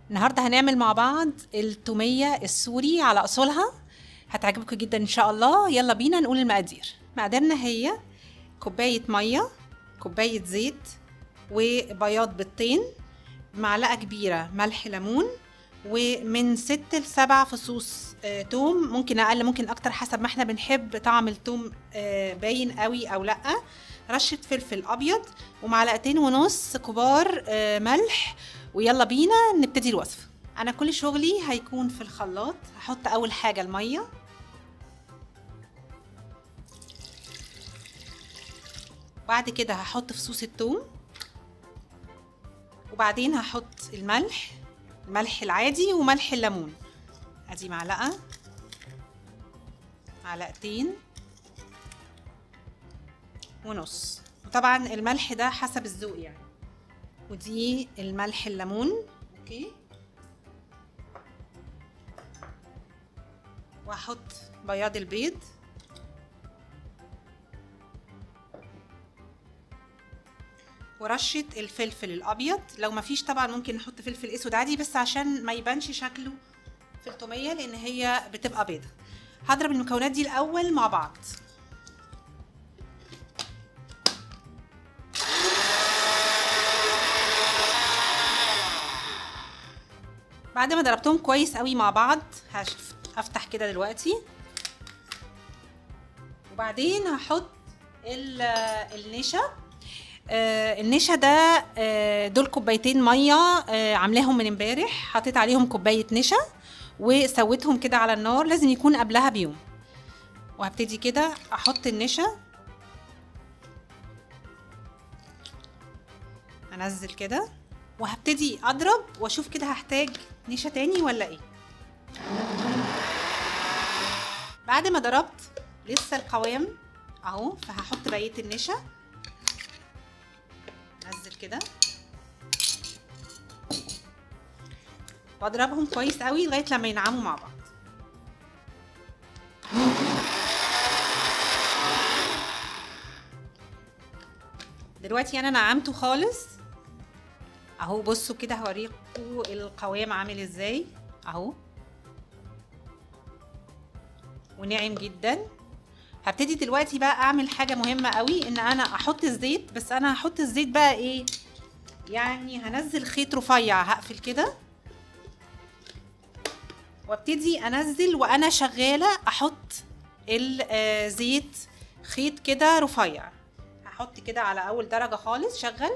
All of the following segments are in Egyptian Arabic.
النهارده هنعمل مع بعض التومية السوري على أصولها هتعجبكم جدا إن شاء الله يلا بينا نقول المقادير مقاديرنا هي كوباية مية كوباية زيت وبياض بيضتين معلقة كبيرة ملح ليمون ومن ست لسبع فصوص آه توم ممكن اقل ممكن اكتر حسب ما احنا بنحب طعم التوم آه باين قوي او لا رشه فلفل ابيض ومعلقتين ونص كبار آه ملح ويلا بينا نبتدي الوصفه انا كل شغلي هيكون في الخلاط هحط اول حاجه الميه بعد كده هحط فصوص الثوم وبعدين هحط الملح الملح العادي وملح الليمون ادي معلقه معلقتين ونص وطبعا الملح ده حسب الذوق يعني ودي الملح الليمون اوكي واحط بياض البيض ورشة الفلفل الأبيض لو مفيش طبعا ممكن نحط فلفل أسود عادي بس عشان ما يبانش شكله في التومية لأن هي بتبقى بيضة هضرب المكونات دي الأول مع بعض بعد ما ضربتهم كويس قوي مع بعض هفتح كده دلوقتي وبعدين هحط النشا آه النشا ده آه دول كوبايتين ميه آه عاملاهم من امبارح حطيت عليهم كوبايه نشا وسويتهم كده على النار لازم يكون قبلها بيوم وهبتدي كده احط النشا انزل كده وهبتدي اضرب واشوف كده هحتاج نشا تاني ولا ايه بعد ما ضربت لسه القوام اهو فهحط بقيه النشا انزل كده واضربهم كويس قوي لغايه لما ينعموا مع بعض دلوقتي انا نعمته خالص اهو بصوا كده هوريكم القوام عامل ازاي اهو وناعم جدا هبتدي دلوقتي بقى اعمل حاجه مهمه قوي ان انا احط الزيت بس انا هحط الزيت بقى ايه يعني هنزل خيط رفيع هقفل كده وابتدي انزل وانا شغاله احط الزيت خيط كده رفيع هحط كده على اول درجه خالص شغل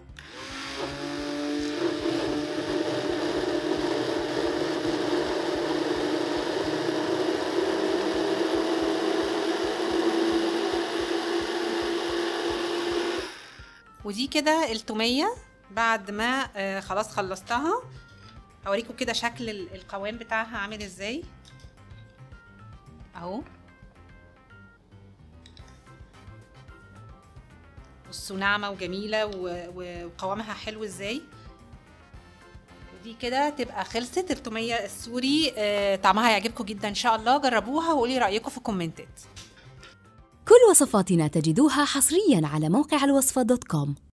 ودي كده التومية بعد ما آه خلاص خلصتها هوريكم كده شكل القوام بتاعها عامل ازاي اهو بصوا ناعمة وجميلة وقوامها حلو ازاي ودي كده تبقى خلصت التومية السوري آه طعمها هيعجبكم جدا ان شاء الله جربوها وقولي رأيكم في الكومنتات كل وصفاتنا تجدوها حصريا على موقع الوصفة دوت كوم